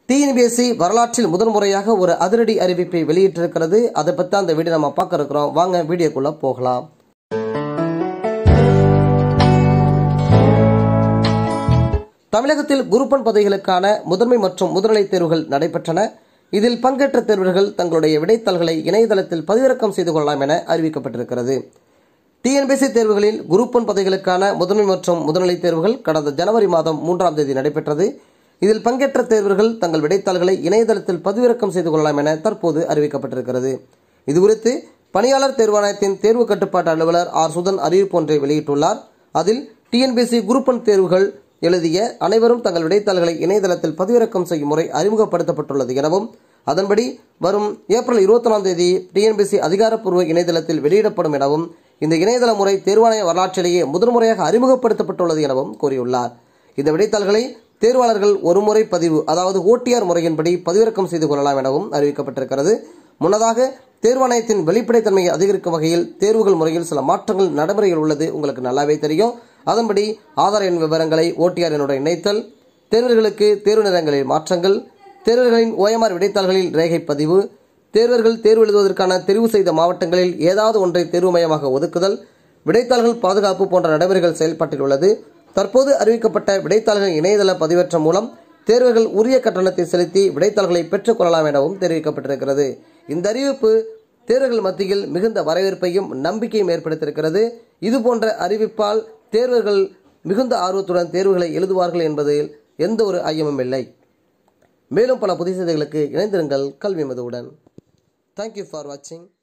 TNPSC வரலாற்றில் முதல் முறையாக ஒரு அதிரடி அறிவிப்பை வெளியிட்டிருக்கிறது அதை பற்றி அந்த வீடியோ நம்ம பார்க்க இருக்கிறோம் வாங்க வீடியோக்குள்ள போகலாம் தமிழகத்தில் குருப்பன் பதவிகளுக்கான முதன்மை மற்றும் முதுநிலை தேர்வுகள் நடைபெற்றன இதில் பங்கேற்ற தேர்வர்கள் தங்களுடைய விடைத்தாள்களை இணையதளத்தில் பதிவிறக்கம் செய்து கொள்ளலாம் என அறிவிக்கப்பட்டிருக்கிறது டிஎன்பிஎஸ்சி தேர்வுகளில் குரூப் ஒன் பதவிகளுக்கான முதன்மை மற்றும் முதுநிலை தேர்வுகள் கடந்த ஜனவரி மாதம் மூன்றாம் தேதி நடைபெற்றது இதில் பங்கேற்ற தேர்வர்கள் தங்கள் விடைத்தாள்களை இணையதளத்தில் பதிவிறக்கம் செய்து கொள்ளலாம் என தற்போது அறிவிக்கப்பட்டிருக்கிறது இதுகுறித்து பணியாளர் தேர்வாணையத்தின் தேர்வு கட்டுப்பாட்டு அலுவலர் ஆர் சுதன் அறிவிப்பு ஒன்றை வெளியிட்டுள்ளார் அதில் டிஎன்பிஎஸ்சி குரூப் ஒன் தேர்வுகள் எழுதிய அனைவரும் தங்கள் விடைத்தாள்களை இணையதளத்தில் பதிவிறக்கம் செய்யும் முறை அறிமுகப்படுத்தப்பட்டுள்ளது எனவும் அதன்படி வரும் ஏப்ரல் இருபத்தொன்னாம் தேதி டிஎன்பிஎஸ்சி அதிகாரப்பூர்வ இணையதளத்தில் வெளியிடப்படும் எனவும் இந்த இணையதள முறை தேர்வாணைய வரலாற்றிலேயே முதன்முறையாக அறிமுகப்படுத்தப்பட்டுள்ளது எனவும் கூறியுள்ளார் இந்த விடைத்தாள்களை தேர்வாளர்கள் ஒருமுறை பதிவு அதாவது ஓடிஆர் முறையின்படி பதிவிறக்கம் செய்து கொள்ளலாம் எனவும் அறிவிக்கப்பட்டிருக்கிறது முன்னதாக தேர்வாணையத்தின் வெளிப்படைத்தன்மையை அதிகரிக்கும் வகையில் தேர்வுகள் முறையில் சில மாற்றங்கள் நடைமுறையில் உள்ளது உங்களுக்கு நல்லாவே தெரியும் அதன்படி ஆதார் எண் விவரங்களை ஓடிஆர் எண்ணுடன் இணைத்தல் தேர்வர்களுக்கு தேர்வு நேரங்களில் மாற்றங்கள் தேர்வர்களின் ஓஎம்ஆர் விடைத்தாள்களில் ரேகை பதிவு தேர்வர்கள் தேர்வு எழுதுவதற்கான தெரிவு செய்த மாவட்டங்களில் ஏதாவது ஒன்றை தேர்வு மையமாக ஒதுக்குதல் விடைத்தாள்கள் பாதுகாப்பு போன்ற நடைமுறைகள் செயல்பாட்டில் உள்ளது தற்போது அறிவிக்கப்பட்ட விடைத்தாள்கள் இணையதள பதிவேற்றம் மூலம் தேர்வர்கள் உரிய கட்டணத்தை செலுத்தி விடைத்தாள்களை பெற்றுக் கொள்ளலாம் எனவும் தெரிவிக்கப்பட்டிருக்கிறது இந்த அறிவிப்பு தேர்வர்கள் மத்தியில் மிகுந்த வரவேற்பையும் நம்பிக்கையும் ஏற்படுத்தியிருக்கிறது இதுபோன்ற அறிவிப்பால் தேர்வர்கள் மிகுந்த ஆர்வத்துடன் தேர்வுகளை எழுதுவார்கள் என்பதில் எந்த ஒரு ஐயமும் இல்லை மேலும் பல புதிய செய்திகளுக்கு இணைந்திருங்கள் கல்வி மதுவுடன் தேங்க்யூ ஃபார் வாட்சிங்